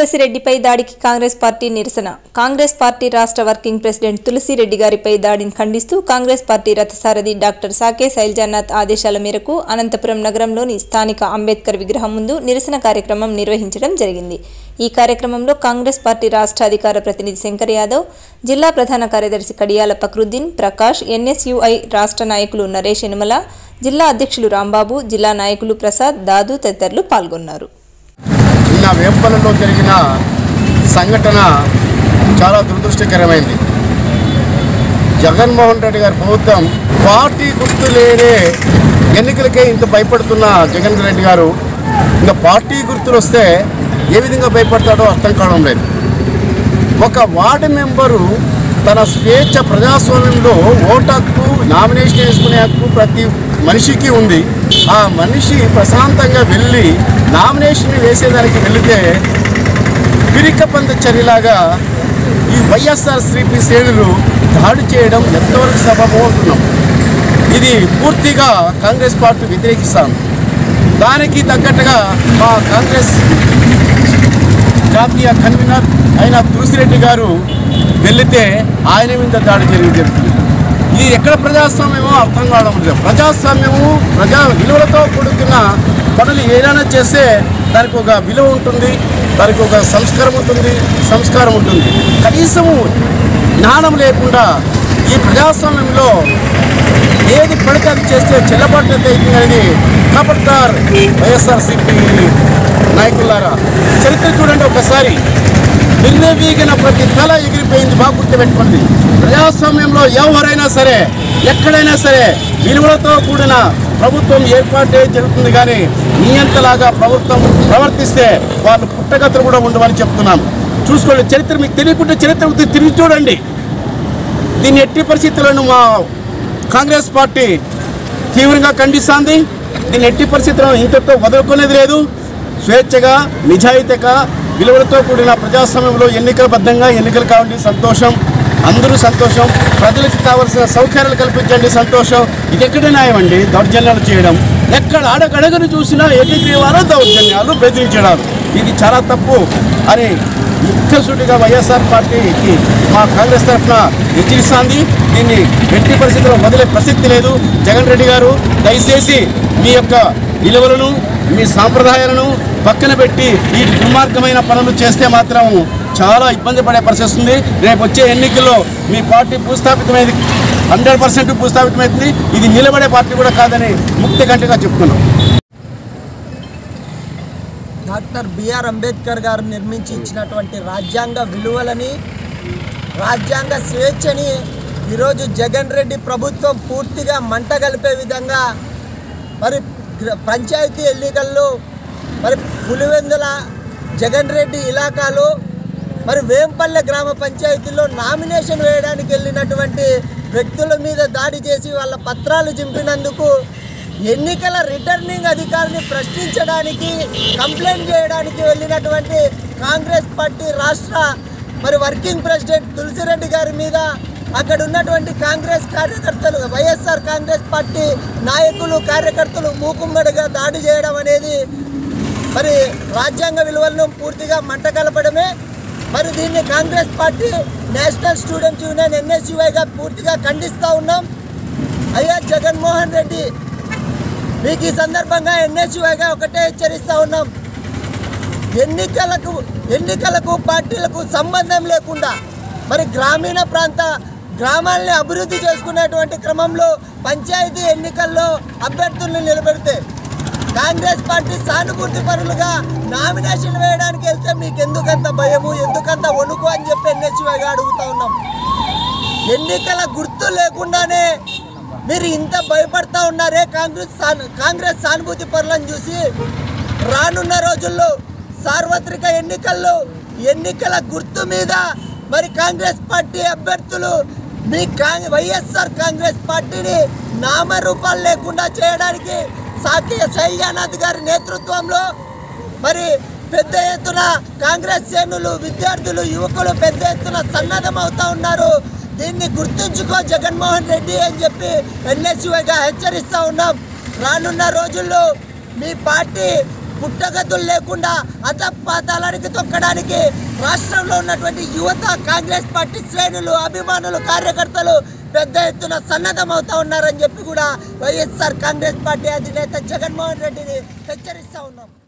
తులసిరెడ్డిపై దాడికి కాంగ్రెస్ పార్టీ నిరసన కాంగ్రెస్ పార్టీ రాష్ట్ర వర్కింగ్ ప్రెసిడెంట్ తులసిరెడ్డి గారిపై దాడిని ఖండిస్తూ కాంగ్రెస్ పార్టీ రథసారథి డాక్టర్ సాకే శైలజానాథ్ ఆదేశాల మేరకు అనంతపురం నగరంలోని స్థానిక అంబేద్కర్ విగ్రహం ముందు నిరసన కార్యక్రమం నిర్వహించడం జరిగింది ఈ కార్యక్రమంలో కాంగ్రెస్ పార్టీ రాష్ట్ర అధికార ప్రతినిధి శంకర్ యాదవ్ జిల్లా ప్రధాన కార్యదర్శి కడియాల ఫక్రుద్దీన్ ప్రకాష్ ఎన్ఎస్యుఐ రాష్ట్ర నాయకులు నరేష్ యనుమల జిల్లా అధ్యక్షులు రాంబాబు జిల్లా నాయకులు ప్రసాద్ దాదు తదితరులు పాల్గొన్నారు నిన్న వేంపల్లిలో జరిగిన సంఘటన చాలా దురదృష్టకరమైంది జగన్మోహన్ రెడ్డి గారి ప్రభుత్వం పార్టీ గుర్తు లేనే ఎన్నికలకే ఇంత భయపడుతున్న జగన్ రెడ్డి గారు ఇంకా పార్టీ గుర్తులు వస్తే ఏ విధంగా భయపడతాడో అర్థం కావడం లేదు ఒక వార్డు మెంబరు తన స్వేచ్ఛ ప్రజాస్వామ్యంలో ఓటు హక్కు నామినేషన్ వేసుకునే హక్కు ప్రతి మనిషికి ఉంది ఆ మనిషి ప్రశాంతంగా వెళ్ళి నామినేషన్ వేసేదానికి వెళితే పిరికపంద చర్యలాగా ఈ వైఎస్ఆర్ శ్రీపి శ్రేణులు దాడి చేయడం ఎంతవరకు సబబు అంటున్నాం ఇది పూర్తిగా కాంగ్రెస్ పార్టీ వ్యతిరేకిస్తాం దానికి తగ్గట్టుగా మా కాంగ్రెస్ జాతీయ కన్వీనర్ అయిన తులసిరెడ్డి గారు వెళితే ఆయన మీద దాడి జరిగి జరుగుతుంది ఇది ఎక్కడ ప్రజాస్వామ్యమో అర్థం కావడం లేదు ప్రజాస్వామ్యము ప్రజా విలువలతో కూడుకున్న పనులు ఏదైనా చేస్తే దానికి ఒక విలువ ఉంటుంది దానికి ఒక సంస్కారం ఉంటుంది సంస్కారం ఉంటుంది కనీసము జ్ఞానం లేకుండా ఈ ప్రజాస్వామ్యంలో ఏది పడితే అది చేస్తే చెల్లబాటు అవుతుందని ఖబర్దార్ వైఎస్ఆర్సీపీ నాయకులారా చరిత్ర చూడండి ఒకసారి నిర్ణవీగిన ప్రతి తల ఎగిరిపోయింది బాగా గుర్తుపెట్టుకోండి ప్రజాస్వామ్యంలో ఎవరైనా సరే ఎక్కడైనా సరే విలువలతో కూడిన ప్రభుత్వం ఏర్పాటే జరుగుతుంది కానీ నియంతలాగా ప్రభుత్వం ప్రవర్తిస్తే వాళ్ళు పుట్టగతులు కూడా ఉండవని చెప్తున్నాం చూసుకోండి చరిత్ర మీకు తెలియకుంటే చరిత్ర తిరిగి చూడండి దీన్ని ఎట్టి పరిస్థితులను మా కాంగ్రెస్ పార్టీ తీవ్రంగా ఖండిస్తోంది దీన్ని ఎట్టి పరిస్థితులను ఇంతటితో వదులుకునేది లేదు స్వేచ్ఛగా నిజాయితీగా విలువలతో కూడిన ప్రజాస్వామ్యంలో ఎన్నికల బద్ధంగా ఎన్నికలు కావండి సంతోషం అందరూ సంతోషం ప్రజలకు కావలసిన సౌకర్యాలు కల్పించండి సంతోషం ఇది ఎక్కడ న్యాయం అండి దౌర్జన్యాలు చేయడం ఎక్కడ అడగడగను చూసినా ఏకగ్రీవాలు దౌర్జన్యాలు బెదిరించడాలు ఇది చాలా తప్పు అని ముఖ్యసూటిగా వైఎస్ఆర్ పార్టీకి మా కాంగ్రెస్ తరఫున హెచ్చరిస్తోంది దీన్ని ఎట్టి పరిస్థితుల్లో వదిలే ప్రసక్తి లేదు జగన్ రెడ్డి గారు దయచేసి మీ యొక్క విలువలను మీ సాంప్రదాయాలను పక్కన పెట్టి ఈ దుర్మార్గమైన పనులు చేస్తే మాత్రం చాలా ఇబ్బంది పడే పరిస్థితి వస్తుంది రేపు వచ్చే ఎన్నికల్లో మీ పార్టీ భూస్థాపితమైంది హండ్రెడ్ పర్సెంట్ భూస్థాపితమైంది ఇది నిలబడే పార్టీ కూడా కాదని ముక్తి గంటగా చెప్తున్నాం డాక్టర్ బిఆర్ అంబేద్కర్ గారు నిర్మించి ఇచ్చినటువంటి రాజ్యాంగ విలువలని రాజ్యాంగ స్వేచ్ఛని ఈరోజు జగన్ రెడ్డి ప్రభుత్వం పూర్తిగా మంటగలిపే విధంగా మరి గ్ర- పంచాయతీ ఎన్నికల్లో మరి పులివెందుల జగన్ రెడ్డి ఇలాకాలు మరి వేంపల్లె గ్రామ పంచాయతీలో నామినేషన్ వేయడానికి వెళ్ళినటువంటి వ్యక్తుల మీద దాడి చేసి వాళ్ళ పత్రాలు చింపినందుకు ఎన్నికల రిటర్నింగ్ అధికారిని ప్రశ్నించడానికి కంప్లైంట్ చేయడానికి వెళ్ళినటువంటి కాంగ్రెస్ పార్టీ రాష్ట్ర మరి వర్కింగ్ ప్రెసిడెంట్ తులసిరెడ్డి గారి మీద అక్కడ ఉన్నటువంటి కాంగ్రెస్ కార్యకర్తలు వైఎస్ఆర్ కాంగ్రెస్ పార్టీ నాయకులు కార్యకర్తలు మూకుమ్మడిగా దాడి చేయడం అనేది మరి రాజ్యాంగ విలువలను పూర్తిగా మంట కలపడమే మరి దీన్ని Congress party national students union ఎన్ఎస్యుఐగా పూర్తిగా ఖండిస్తూ ఉన్నాం అయ్యా జగన్మోహన్ రెడ్డి మీకు ఈ సందర్భంగా ఎన్ఎస్యుఐగా ఒకటే హెచ్చరిస్తూ ఉన్నాం ఎన్నికలకు ఎన్నికలకు పార్టీలకు సంబంధం లేకుండా మరి గ్రామీణ ప్రాంత గ్రామాలని అభివృద్ధి చేసుకునేటువంటి క్రమంలో పంచాయతీ ఎన్నికల్లో అభ్యర్థులను నిలబెడితే కాంగ్రెస్ పార్టీ సానుభూతి పరులుగా నామినేషన్ వేయడానికి వెళ్తే మీకు ఎందుకంత భయము ఎందుకంత వణుకు అని చెప్పి ఎన్హెచ్వైగా అడుగుతా ఉన్నాం ఎన్నికల గుర్తు లేకుండానే మీరు ఇంత భయపడతా ఉన్నారే కాంగ్రెస్ సాను కాంగ్రెస్ సానుభూతి పరులను చూసి రానున్న రోజుల్లో సార్వత్రిక ఎన్నికల్లో ఎన్నికల గుర్తు మీద మరి కాంగ్రెస్ పార్టీ అభ్యర్థులు మీ కాంగ్ వైఎస్ఆర్ కాంగ్రెస్ పార్టీని నామరూపాలు లేకుండా చేయడానికి సాకియ శైలజానాథ్ గారి నేతృత్వంలో మరి పెద్ద ఎత్తున కాంగ్రెస్ శ్రేణులు విద్యార్థులు యువకులు పెద్ద ఎత్తున సన్నద్ధం అవుతా ఉన్నారు దీన్ని గుర్తుంచుకో జగన్మోహన్ రెడ్డి అని చెప్పి ఎన్ఎస్యుగా హెచ్చరిస్తా ఉన్నాం రానున్న రోజుల్లో మీ పార్టీ పుట్టగతులు లేకుండా అతపాతాలానికి తొక్కడానికి రాష్ట్రంలో ఉన్నటువంటి యువత కాంగ్రెస్ పార్టీ శ్రేణులు అభిమానులు కార్యకర్తలు పెద్ద ఎత్తున సన్నద్ధమవుతా ఉన్నారని చెప్పి కూడా వైఎస్ఆర్ కాంగ్రెస్ పార్టీ అధినేత జగన్మోహన్ రెడ్డిని హెచ్చరిస్తా ఉన్నాం